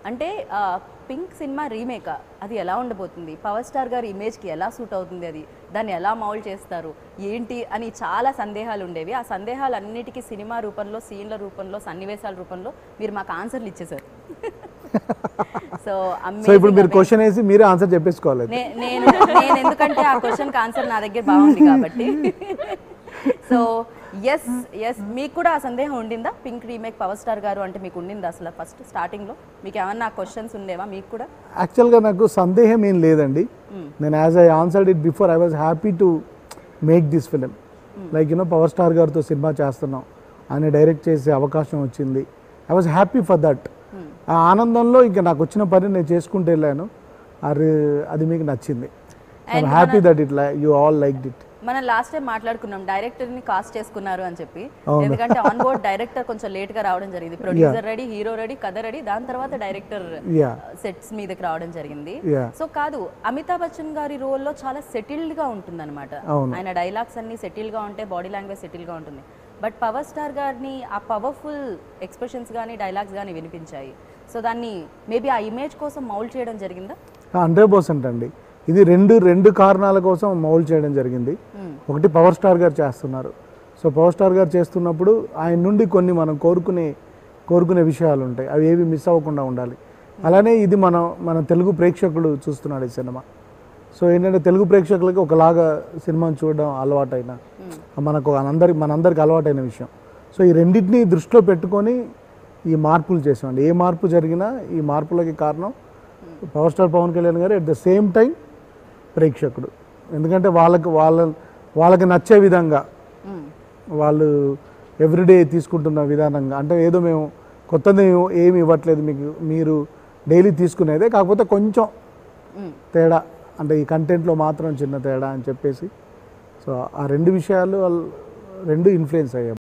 అంటే ఆ, pink cinema remake అది ఎలా ఉండబోతుంది పవర్ స్టార్ గారి ఇమేజ్కి ఎలా సూట్ అవుతుంది అది దాన్ని ఎలా మౌల్డ్ చేస్తారు ఏంటి అని చాలా సందేహాలు ఉండేవి ఆ సందేహాలన్నిటికీ సినిమా రూపంలో సీన్ల రూపంలో సన్నివేశాల రూపంలో మీరు మాకు ఆన్సర్లు ఇచ్చేసారు సో సో ఇప్పుడు మీరు క్వశ్చన్ వేసి మీరే ఆన్సర్ చెప్పేసుకోవాలి నే- నేను నేను ఎందుకంటే ఆ క్వశ్చన్కి ఆన్సర్ నా దగ్గర బాగుంది కాబట్టి సో ఎస్ ఎస్ మీకు కూడా ఆ సందేహం ఉండిందా పింక్ రీమేక్ పవర్ స్టార్ గారు అంటే మీకు ఉండిందా అసలు ఫస్ట్ స్టార్టింగ్లో మీకు ఏమన్నా క్వశ్చన్స్ ఉండేవా మీకు కూడా యాక్చువల్గా నాకు సందేహం ఏం లేదండి నేను as I answered it before I was happy to make this film like you know power star గారితో సినిమా చేస్తున్నాం ఆయన డైరెక్ట్ చేసే అవకాశం వచ్చింది I was happy for that ఆ ఆనందంలో ఇంకా నాకు వచ్చిన పని నేను చేసుకుంటూ వెళ్ళాను అది అది మీకు నచ్చింది I'm happy that it you all like it మనం లాస్ట్ టైం మాట్లాడుకున్నాం డైరెక్టర్ ని కాస్ట్ చేసుకున్నారు అని చెప్పి ఎందుకంటే ఆన్ బోర్డ్ డైరెక్టర్ కొంచెం లేట్ గా రావడం జరిగింది ప్రొడ్యూసర్ రెడీ హీరో రెడీ కథ రెడీ దాని తర్వాత డైరెక్టర్ యా సెట్స్ మీదకి రావడం జరిగింది యా సో కాదు అమితాబ్ బచ్చన్ గారి రోల్లో చాలా సెటిల్డ్ గా ఉంటుందన్నమాట అవును. ఆయన డైలాగ్స్ అన్ని సెటిల్ గా ఉంటాయి బాడీ లాంగ్వేజ్ సెటిల్ గా ఉంటుంది బట్ పవర్ స్టార్ గారిని ఆ పవర్ఫుల్ ఎక్స్ప్రెషన్స్ కానీ డైలాగ్స్ కానీ వినిపించాయి సో దాన్ని మేబీ ఆ ఇమేజ్ కోసం మౌల్డ్ చేయడం జరిగిందా హండ్రెడ్ పర్సెంట్ అండి ఇది రెండు రెండు కారణాల కోసం మౌల్డ్ చేయడం జరిగింది ఒకటి పవర్ స్టార్ గారు చేస్తున్నారు సో పవర్ స్టార్ గారు చేస్తున్నప్పుడు ఆయన నుండి కొన్ని మనం కోరుకునే కోరుకునే విషయాలు ఉంటాయి అవి ఏవి మిస్ అవ్వకుండా ఉండాలి అలానే ఇది మనం మన తెలుగు ప్రేక్షకుడు చూస్తున్నాడు ఈ సినిమా సో ఏంటంటే తెలుగు ప్రేక్షకులకి ఒకలాగా సినిమాను చూడడం అలవాటైన మనకు అందరి మనందరికి అలవాటైన విషయం సో ఈ రెండింటిని దృష్టిలో పెట్టుకొని ఈ మార్పులు చేసామండి ఏ మార్పు జరిగినా ఈ మార్పులకి కారణం పవర్ స్టార్ పవన్ కళ్యాణ్ గారు ఎట్ ద సేమ్ టైం ప్రేక్షకుడు ఎందుకంటే వాళ్ళకి వాళ్ళ వాళ్ళకి నచ్చే విధంగా వాళ్ళు ఎవ్రీడే తీసుకుంటున్న విధానంగా అంటే ఏదో మేము కొత్తది ఏమి ఇవ్వట్లేదు మీకు మీరు డైలీ తీసుకునేదే కాకపోతే కొంచెం తేడా అంటే ఈ కంటెంట్లో మాత్రం చిన్న తేడా అని చెప్పేసి సో ఆ రెండు విషయాలు వాళ్ళు రెండు ఇన్ఫ్లుయెన్స్ అయ్యాయి